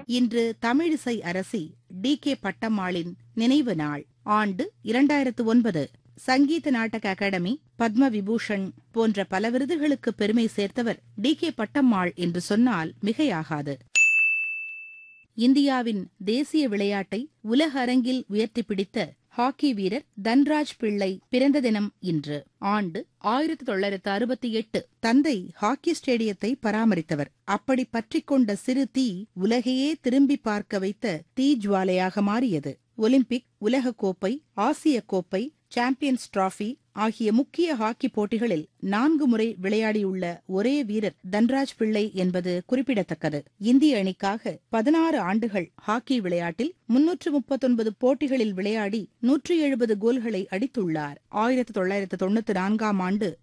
இன்று தமிழிசை அரசி டி கே பட்டம்மாளின் நினைவு நாள் ஆண்டு இரண்டாயிரத்து ஒன்பது சங்கீத நாடக அகாடமி பத்ம விபூஷன் போன்ற பல விருதுகளுக்கு பெருமை சேர்த்தவர் டி கே பட்டம்மாள் என்று சொன்னால் மிகையாகாது இந்தியாவின் தேசிய விளையாட்டை உலக அரங்கில் உயர்த்தி பிடித்த ஹாக்கி வீரர் தன்ராஜ் பிள்ளை பிறந்த தினம் இன்று ஆண்டு ஆயிரத்தி தொள்ளாயிரத்து அறுபத்தி எட்டு தந்தை ஹாக்கி ஸ்டேடியத்தை பராமரித்தவர் அப்படி பற்றிக் கொண்ட சிறு தீ உலகையே திரும்பி பார்க்க வைத்த தீ ஜுவாலையாக மாறியது ஒலிம்பிக் உலகக்கோப்பை ஆசிய கோப்பை சாம்பியன்ஸ் டிராபி ஆகிய முக்கிய ஹாக்கி போட்டிகளில் நான்கு முறை விளையாடியுள்ள ஒரே வீரர் தன்ராஜ் பிள்ளை என்பது குறிப்பிடத்தக்கது இந்திய அணிக்காக பதினாறு ஆண்டுகள் ஹாக்கி விளையாட்டில் முன்னூற்று முப்பத்தொன்பது போட்டிகளில் விளையாடி நூற்றி எழுபது கோல்களை அடித்துள்ளார் ஆயிரத்தி தொள்ளாயிரத்து தொண்ணூத்தி நான்காம் ஆண்டு